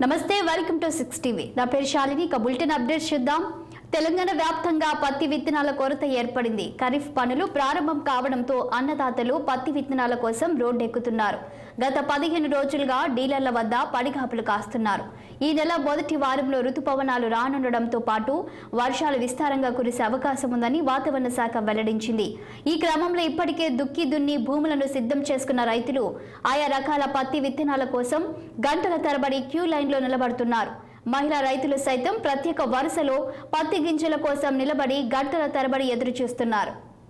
నమస్తే welcome to six TV నా పేరు శాలిని ఇక బులెటిన్ అప్డేట్ చూద్దాం తెలంగాణ వ్యాప్తంగా పత్తి విత్తనాల కొరత ఏర్పడింది ఖరీఫ్ పనులు ప్రారంభం కావడంతో అన్నదాతలు పత్తి విత్తనాల కోసం రోడ్డెక్కుతున్నారు గత పదిహేను రోజులుగా డీలర్ల వద్ద పడిగాపులు కాస్తున్నారు ఈ నెల మొదటి వారంలో రుతుపవనాలు రానుండడంతో పాటు వర్షాలు విస్తారంగా కురిసే అవకాశం ఉందని వాతావరణ శాఖ వెల్లడించింది ఈ క్రమంలో ఇప్పటికే దుక్కి దున్ని భూములను సిద్ధం చేసుకున్న రైతులు ఆయా రకాల పత్తి విత్తనాల కోసం గంటల తరబడి క్యూ లైన్లో నిలబడుతున్నారు మహిళా రైతులు సైతం ప్రత్యేక వరుసలో పత్తి గింజల కోసం నిలబడి గంటల తరబడి ఎదురు చూస్తున్నారు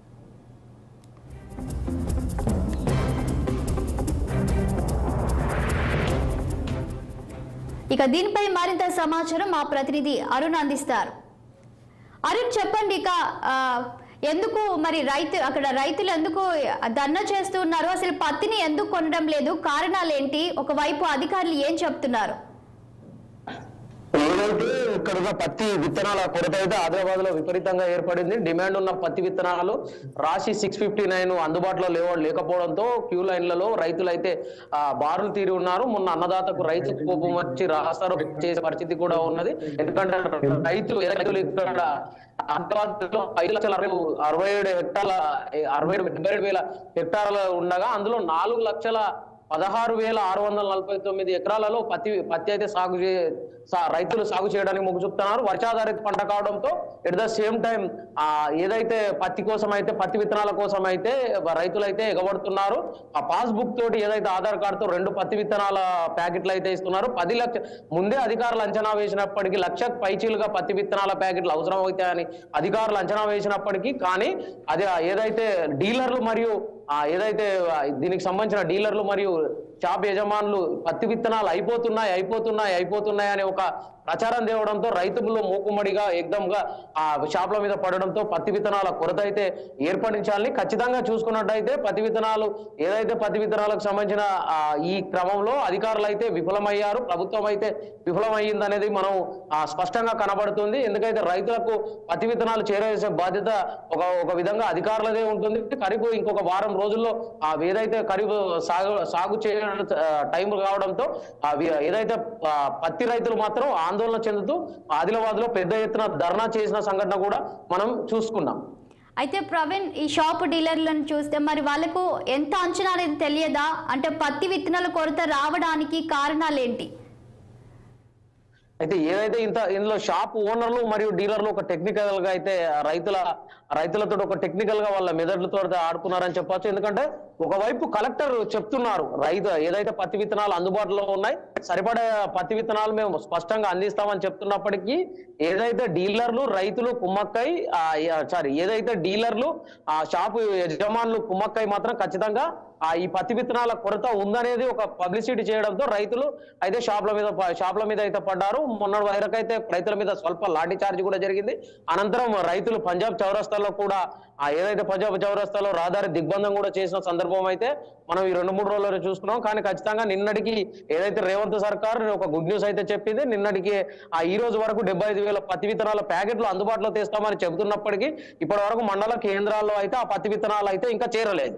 ఇక దీనిపై మరింత సమాచారం మా ప్రతినిధి అరుణ్ అందిస్తారు అరుణ్ చెప్పండి ఇక ఆ, ఎందుకు మరి రైతు అక్కడ రైతులు ఎందుకు ధర్నా చేస్తున్నారు అసలు పత్తిని ఎందుకు కొనడం లేదు కారణాలు ఏంటి ఒకవైపు అధికారులు ఏం చెప్తున్నారు ఏదైతే ఇక్కడ ఉన్న పత్తి విత్తనాల కొరత అయితే ఆదిలాబాద్ లో విపరీతంగా ఏర్పడింది డిమాండ్ ఉన్న పత్తి విత్తనాలు రాశి సిక్స్ ఫిఫ్టీ నైన్ అందుబాటులో లేవ లేకపోవడంతో క్యూ లైన్లలో రైతులు అయితే ఆ, బారులు తీరి ఉన్నారు మొన్న అన్నదాతకు రైతు కోపం వచ్చి రాస్తారు చేసే పరిస్థితి కూడా ఉన్నది ఎందుకంటే రైతు రైతులు ఇక్కడ ఆదిలాబాద్ లో ఐదు లక్షల అరవై అరవై ఏడు హెక్టార్ల అరవై ఏడు డెబ్బై ఏడు వేల హెక్టార్లు ఉండగా అందులో నాలుగు లక్షల పదహారు వేల ఆరు వందల నలభై తొమ్మిది ఎకరాలలో పత్తి పత్తి అయితే సాగు చే సా- రైతులు సాగు చేయడానికి మొగ్గు చూపుతున్నారు వర్షాధారిత పంట కావడంతో ఎట్ ద సేమ్ టైం ఆ ఏదైతే పత్తి కోసం అయితే పత్తి విత్తనాల కోసం అయితే రైతులు అయితే ఎగబడుతున్నారు ఆ పాస్ బుక్ తోటి ఏదైతే ఆధార్ కార్డుతో రెండు పత్తి విత్తనాల ప్యాకెట్లు అయితే ఇస్తున్నారు పది లక్ష ముందే అధికారులు అంచనా వేసినప్పటికీ లక్ష పైచీలుగా పత్తి విత్తనాల ప్యాకెట్లు అవసరం అవుతాయని అధికారులు అంచనా వేసినప్పటికీ కానీ అది ఏదైతే డీలర్లు మరియు ఆ ఏదైతే ఆ దీనికి సంబంధించిన డీలర్లు మరియు షాప్ యజమానులు పత్తి విత్తనాలు అయిపోతున్నాయి అయిపోతున్నాయి అయిపోతున్నాయి అనే ఒక ప్రచారం తేవడంతో రైతులు మూకుమ్మడిగా ఏకదంగా ఆ షాప్ల మీద పడడంతో పత్తి విత్తనాల కొరత అయితే ఏర్పడించాలని ఖచ్చితంగా చూసుకున్నట్టయితే పత్తి విత్తనాలు ఏదైతే పత్తి విత్తనాలకు సంబంధించిన ఆ, ఈ క్రమంలో అధికారులు అయితే విఫలమయ్యారు ప్రభుత్వం అయితే విఫలమయ్యింది అనేది మనం ఆ, స్పష్టంగా కనబడుతుంది ఎందుకైతే రైతులకు పత్తి విత్తనాలు చేరవేసే బాధ్యత ఒక ఒక విధంగా అధికారులదే ఉంటుంది ఖరీఫ్ ఇంకొక వారం రోజుల్లో ఆ ఏదైతే ఖరీఫ్ సాగు సాగు చేయడం టైం కావడంతో ఆ వి- ఏదైతే ఆ, పత్తి రైతులు మాత్రం ఆందోళన చెందుతూ ఆదిలాబాద్ లో పెద్ద ఎత్తున ధర్నా చేసిన సంఘటన కూడా మనం చూసుకున్నాం అయితే ప్రవీణ్ ఈ షాప్ డీలర్లను చూస్తే మరి వాళ్ళకు ఎంత అంచనా అనేది తెలియదా అంటే పత్తి విత్తనాల కొరత రావడానికి కారణాలు ఏంటి అయితే ఏదైతే ఇంత ఇందులో షాప్ ఓనర్లు మరియు డీలర్లు ఒక టెక్నికల్ గా అయితే రైతుల రైతులతో ఒక టెక్నికల్ గా వాళ్ళ మెదడులతో ఆడుకున్నారని చెప్పొచ్చు ఎందుకంటే ఒకవైపు కలెక్టర్ చెప్తున్నారు రైతు ఏదైతే పత్తి విత్తనాలు అందుబాటులో ఉన్నాయి సరిపడే పత్తి విత్తనాలు మేము స్పష్టంగా అందిస్తామని చెప్తున్నప్పటికీ ఏదైతే డీలర్లు రైతులు కుమ్మక్కై సారీ ఏదైతే డీలర్లు ఆ షాపు యజమానులు కుమ్మక్కై మాత్రం ఖచ్చితంగా ఆ ఈ పత్తి విత్తనాల కొరత ఉందనేది ఒక పబ్లిసిటీ చేయడంతో రైతులు అయితే షాప్ల మీద ప- షాప్ల మీద అయితే పడ్డారు మొన్న వరకు అయితే రైతుల మీద స్వల్ప లాఠీ చార్జ్ కూడా జరిగింది అనంతరం రైతులు పంజాబ్ చౌరస్తాలో కూడా ఆ ఏదైతే పంజాబ్ చౌరస్తాలో రహదారి దిగ్బంధం కూడా చేసిన సందర్భం అయితే మనం ఈ రెండు మూడు రోజుల్లో చూసుకున్నాం కానీ ఖచ్చితంగా నిన్నటికి ఏదైతే రేవంత్ సర్కార్ ఒక గుడ్ న్యూస్ అయితే చెప్పింది నిన్నటికి ఆ ఈ రోజు వరకు డెబ్బై ఐదు వేల పత్తి విత్తనాల ప్యాకెట్లు అందుబాటులో తెస్తామని చెబుతున్నప్పటికీ ఇప్పటి వరకు మండల కేంద్రాల్లో అయితే ఆ పత్తి విత్తనాలు అయితే ఇంకా చేరలేదు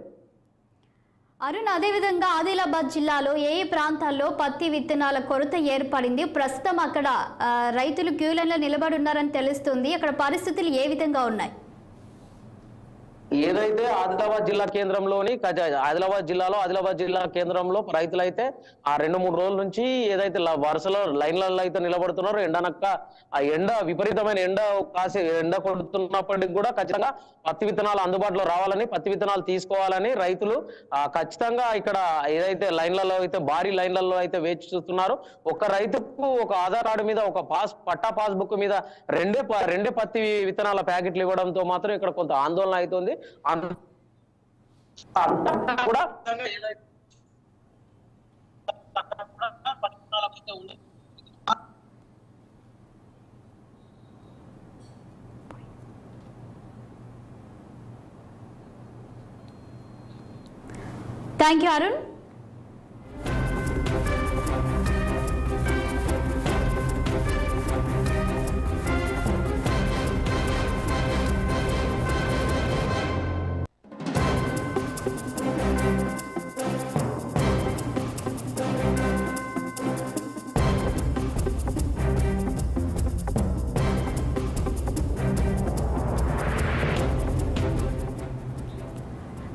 అరుణ్ అదేవిధంగా ఆదిలాబాద్ జిల్లాలో ఏ ఏ ప్రాంతాల్లో పత్తి విత్తనాల కొరత ఏర్పడింది ప్రస్తుతం అక్కడ ఆ, రైతులు క్యూ లైన్లో నిలబడి ఉన్నారని తెలుస్తుంది అక్కడ పరిస్థితులు ఏ విధంగా ఉన్నాయి ఏదైతే ఆదిలాబాద్ జిల్లా కేంద్రంలోని కజ- ఆదిలాబాద్ జిల్లాలో ఆదిలాబాద్ జిల్లా కేంద్రంలో రైతులైతే ఆ రెండు మూడు రోజుల నుంచి ఏదైతే ల- వరుసలో లైన్లలో అయితే నిలబడుతున్నారో ఎండనక్క ఆ ఎండ విపరీతమైన ఎండ కాసే ఎండ కొడుతున్నప్పటికి కూడా ఖచ్చితంగా పత్తి విత్తనాలు అందుబాటులో రావాలని పత్తి విత్తనాలు తీసుకోవాలని రైతులు ఆ ఖచ్చితంగా ఇక్కడ ఏదైతే లైన్లలో అయితే భారీ లైన్లలో అయితే వేచి చూస్తున్నారు ఒక రైతుకు ఒక ఆధార్ కార్డు మీద ఒక పాస్ పట్టా పాస్ బుక్ మీద రెండే ప- రెండే పత్తి విత్తనాల ప్యాకెట్లు ఇవ్వడంతో మాత్రం ఇక్కడ కొంత ఆందోళన అవుతుంది అన్- అంతా కూడా ఏదైతే థ్యాంక్ యూ అరుణ్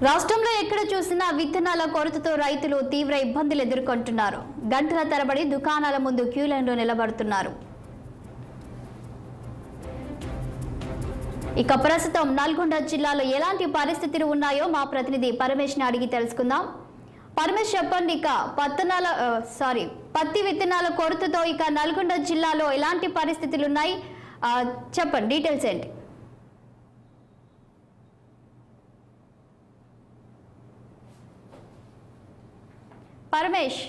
రాష్ట్రంలో ఎక్కడ చూసినా విత్తనాల కొరతతో రైతులు తీవ్ర ఇబ్బందులు ఎదుర్కొంటున్నారు గంటల తరబడి దుకాణాల ముందు క్యూ లైన్లో నిలబడుతున్నారు ఇక ప్రస్తుతం నల్గొండ జిల్లాలో ఎలాంటి పరిస్థితులు ఉన్నాయో మా ప్రతినిధి పరమేష్ని అడిగి తెలుసుకుందాం పరమేష్ చెప్పండి ఇక పత్తనాల ఆ, సారీ పత్తి విత్తనాల కొరతతో ఇక నల్గొండ జిల్లాలో ఎలాంటి పరిస్థితులు ఉన్నాయి ఆ, చెప్పండి డీటెయిల్స్ ఏంటి పరమేష్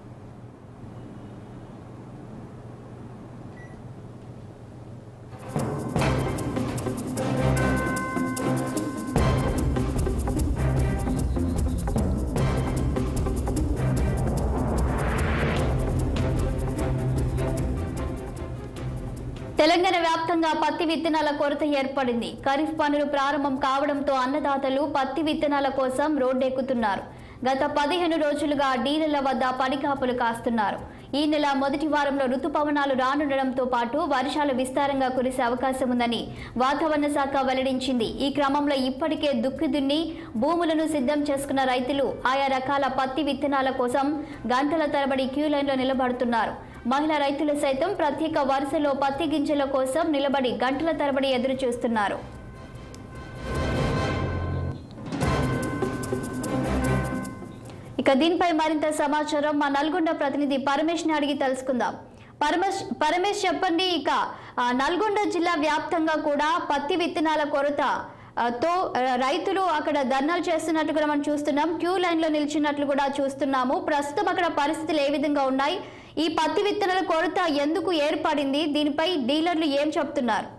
తెలంగాణ వ్యాప్తంగా పత్తి విత్తనాల కొరత ఏర్పడింది ఖరీఫ్ పనులు ప్రారంభం కావడంతో అన్నదాతలు పత్తి విత్తనాల కోసం రోడ్డెక్కుతున్నారు గత పదిహేను రోజులుగా డీలర్ల వద్ద పడికాపులు కాస్తున్నారు ఈ నెల మొదటి వారంలో రుతుపవనాలు రానుండడంతో పాటు వర్షాలు విస్తారంగా కురిసే అవకాశం ఉందని వాతావరణ శాఖ వెల్లడించింది ఈ క్రమంలో ఇప్పటికే దుక్కి దున్ని భూములను సిద్ధం చేసుకున్న రైతులు ఆయా రకాల పత్తి విత్తనాల కోసం గంటల తరబడి క్యూ లైన్లో నిలబడుతున్నారు మహిళా రైతులు సైతం ప్రత్యేక వరుసలో పత్తి గింజల కోసం నిలబడి గంటల తరబడి ఎదురు చూస్తున్నారు ఇక దీనిపై మరింత సమాచారం మా నల్గొండ ప్రతినిధి పరమేష్ ని అడిగి తెలుసుకుందాం పరమేష్ పరమేష్ చెప్పండి ఇక ఆ, నల్గొండ జిల్లా వ్యాప్తంగా కూడా పత్తి విత్తనాల కొరత ఆ, తో ఆ, రైతులు అక్కడ ధర్నాలు చేస్తున్నట్టు కూడా మనం చూస్తున్నాం క్యూ లైన్ లో నిల్చున్నట్లు కూడా చూస్తున్నాము ప్రస్తుతం అక్కడ పరిస్థితులు ఏ విధంగా ఉన్నాయి ఈ పత్తి విత్తనాల కొరత ఎందుకు ఏర్పడింది దీనిపై డీలర్లు ఏం చెప్తున్నారు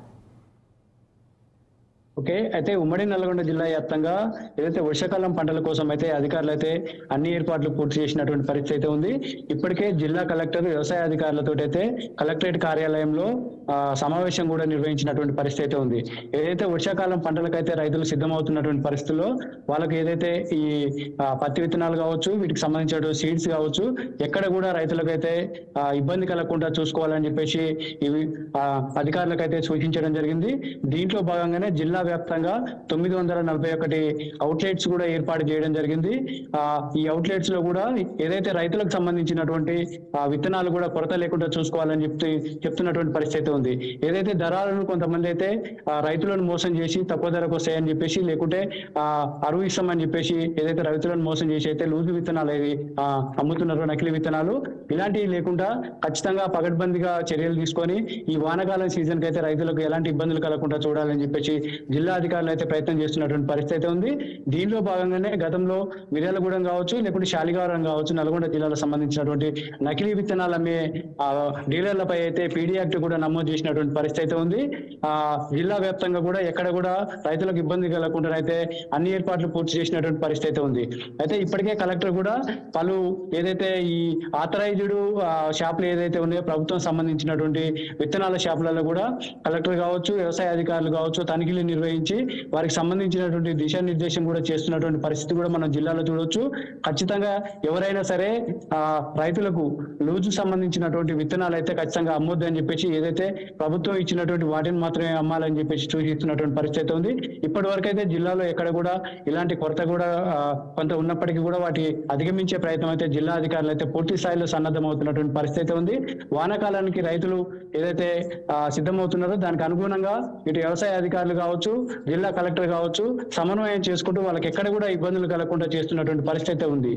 ఓకే అయితే ఉమ్మడి నల్గొండ జిల్లా వ్యాప్తంగా ఏదైతే వర్షాకాలం పంటల కోసం అయితే అధికారులు అయితే అన్ని ఏర్పాట్లు పూర్తి చేసినటువంటి పరిస్థితి అయితే ఉంది ఇప్పటికే జిల్లా కలెక్టర్ వ్యవసాయ అధికారులతో అయితే కలెక్టరేట్ కార్యాలయంలో ఆ, సమావేశం కూడా నిర్వహించినటువంటి పరిస్థితి అయితే ఉంది ఏదైతే వర్షాకాలం పంటలకైతే రైతులు సిద్ధమవుతున్నటువంటి పరిస్థితుల్లో వాళ్ళకి ఏదైతే ఈ ఆ, పత్తి విత్తనాలు కావచ్చు వీటికి సంబంధించిన సీడ్స్ కావచ్చు ఎక్కడ కూడా రైతులకైతే ఆ, ఇబ్బంది కలగకుండా చూసుకోవాలని చెప్పేసి ఇవి ఆ, అధికారులకైతే సూచించడం జరిగింది దీంట్లో భాగంగానే జిల్లా వ్యాప్తంగా తొమ్మిది వందల నలభై ఒకటి అవుట్లెట్స్ కూడా ఏర్పాటు చేయడం జరిగింది ఆ ఈ అవుట్లెట్స్ లో కూడా ఏదైతే రైతులకు సంబంధించినటువంటి ఆ విత్తనాలు కూడా కొరత లేకుండా చూసుకోవాలని చెప్తూ చెప్తున్నటువంటి పరిస్థితి అయితే ఉంది ఏదైతే ధరలను కొంతమంది అయితే ఆ రైతులను మోసం చేసి తక్కువ ధరకు వస్తాయని చెప్పేసి లేకుంటే ఆ అరువు ఇస్తామని చెప్పేసి ఏదైతే రైతులను మోసం చేసి అయితే లూజు విత్తనాలు ఏవి ఆ, అమ్ముతున్నారో నకిలీ విత్తనాలు ఇలాంటివి లేకుండా ఖచ్చితంగా పగడ్బందీగా చర్యలు తీసుకొని ఈ వానాకాలం సీజన్ కి అయితే రైతులకు ఎలాంటి ఇబ్బందులు కలగకుండా చూడాలని చెప్పేసి జిల్లా అధికారులు అయితే ప్రయత్నం చేస్తున్నటువంటి పరిస్థితి అయితే ఉంది దీనిలో భాగంగానే గతంలో మిర్యాలగూడెం కావచ్చు లేకుంటే శాలిగారం కావచ్చు నల్గొండ జిల్లాలో సంబంధించినటువంటి నకిలీ విత్తనాలు అమ్మే ఆ, డీలర్లపై అయితే పీడీ యాక్ట్ కూడా నమోదు చేసినటువంటి పరిస్థితి అయితే ఉంది ఆ జిల్లా వ్యాప్తంగా కూడా ఎక్కడ కూడా రైతులకు ఇబ్బంది కలగకుండా అయితే అన్ని ఏర్పాట్లు పూర్తి చేసినటువంటి పరిస్థితి అయితే ఉంది అయితే ఇప్పటికే కలెక్టర్ కూడా పలు ఏదైతే ఈ ఆథరైజ్డ్ షాపులు ఏదైతే ఉన్నాయో ప్రభుత్వం సంబంధించినటువంటి విత్తనాల షాపులలో కూడా కలెక్టర్ కావచ్చు వ్యవసాయ అధికారులు కావచ్చు తనిఖీలు నిర్వహించి వారికి సంబంధించినటువంటి దిశానిర్దేశం కూడా చేస్తున్నటువంటి పరిస్థితి కూడా మనం జిల్లాలో చూడొచ్చు ఖచ్చితంగా ఎవరైనా సరే ఆ రైతులకు లూజు సంబంధించినటువంటి విత్తనాలు అయితే ఖచ్చితంగా అమ్మొద్దు అని చెప్పేసి ఏదైతే ప్రభుత్వం ఇచ్చినటువంటి వాటిని మాత్రమే అమ్మాలని చెప్పేసి సూచిస్తున్నటువంటి పరిస్థితి అయితే ఉంది ఇప్పటి వరకు అయితే జిల్లాలో ఎక్కడ కూడా ఇలాంటి కొరత కూడా ఆ, కొంత ఉన్నప్పటికీ కూడా వాటి అధిగమించే ప్రయత్నం అయితే జిల్లా అధికారులు అయితే పూర్తి స్థాయిలో సన్నద్ధమవుతున్నటువంటి పరిస్థితి అయితే ఉంది వానాకాలానికి రైతులు ఏదైతే ఆ, సిద్ధమవుతున్నారో దానికి అనుగుణంగా ఇటు వ్యవసాయ అధికారులు కావచ్చు జిల్లా కలెక్టర్ కావచ్చు సమన్వయం చేసుకుంటూ వాళ్ళకి ఎక్కడ కూడా ఇబ్బందులు కలగకుండా చేస్తున్నటువంటి పరిస్థితి అయితే ఉంది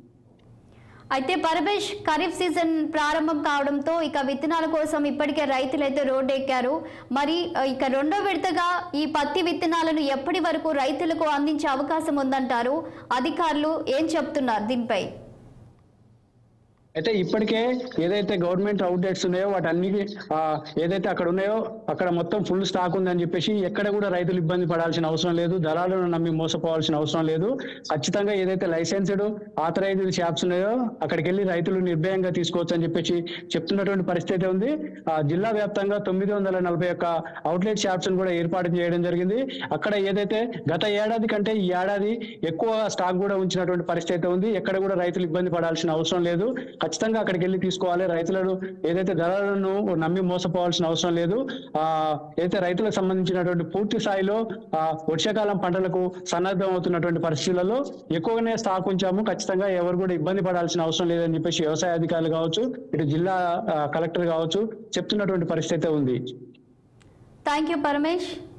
అయితే పరమేష్ ఖరీఫ్ సీజన్ ప్రారంభం కావడంతో ఇక విత్తనాల కోసం ఇప్పటికే రైతులు అయితే రోడ్డు ఎక్కారు మరి ఆ, ఇక రెండో విడతగా ఈ పత్తి విత్తనాలను ఎప్పటి వరకు రైతులకు అందించే అవకాశం ఉందంటారు అధికారులు ఏం చెప్తున్నారు దీనిపై అయితే ఇప్పటికే ఏదైతే గవర్నమెంట్ అవుట్లెట్స్ ఉన్నాయో వాటన్ని ఆ, ఏదైతే అక్కడ ఉన్నాయో అక్కడ మొత్తం ఫుల్ స్టాక్ ఉందని చెప్పేసి ఎక్కడ కూడా రైతులు ఇబ్బంది పడాల్సిన అవసరం లేదు దళాలను నమ్మి మోసపోవాల్సిన అవసరం లేదు ఖచ్చితంగా ఏదైతే లైసెన్స్డ్ ఆథరైజ్డ్ షాప్స్ ఉన్నాయో అక్కడికి వెళ్ళి రైతులు నిర్భయంగా తీసుకోవచ్చు అని చెప్పేసి చెప్తున్నటువంటి పరిస్థితి ఉంది ఆ, జిల్లా వ్యాప్తంగా తొమ్మిది వందల నలభై ఒక్క అవుట్లెట్ షాప్స్ కూడా ఏర్పాటు చేయడం జరిగింది అక్కడ ఏదైతే గత ఏడాది కంటే ఈ ఏడాది ఎక్కువ స్టాక్ కూడా ఉంచినటువంటి పరిస్థితి ఉంది ఎక్కడ కూడా రైతులు ఇబ్బంది పడాల్సిన అవసరం లేదు ఖచ్చితంగా అక్కడికి వెళ్ళి తీసుకోవాలి రైతులను ఏదైతే ధరలను నమ్మి మోసపోవాల్సిన అవసరం లేదు ఆ ఏదైతే రైతులకు సంబంధించినటువంటి పూర్తి స్థాయిలో ఆ వర్షాకాలం పంటలకు సన్నద్ధం అవుతున్నటువంటి పరిస్థితులలో ఎక్కువగానే స్టాక్ ఉంచాము ఖచ్చితంగా ఎవరు కూడా ఇబ్బంది పడాల్సిన అవసరం లేదని చెప్పేసి వ్యవసాయ అధికారులు కావచ్చు ఇటు జిల్లా ఆ, కలెక్టర్ కావచ్చు చెప్తున్నటువంటి పరిస్థితి అయితే ఉంది థ్యాంక్ యూ పరమేష్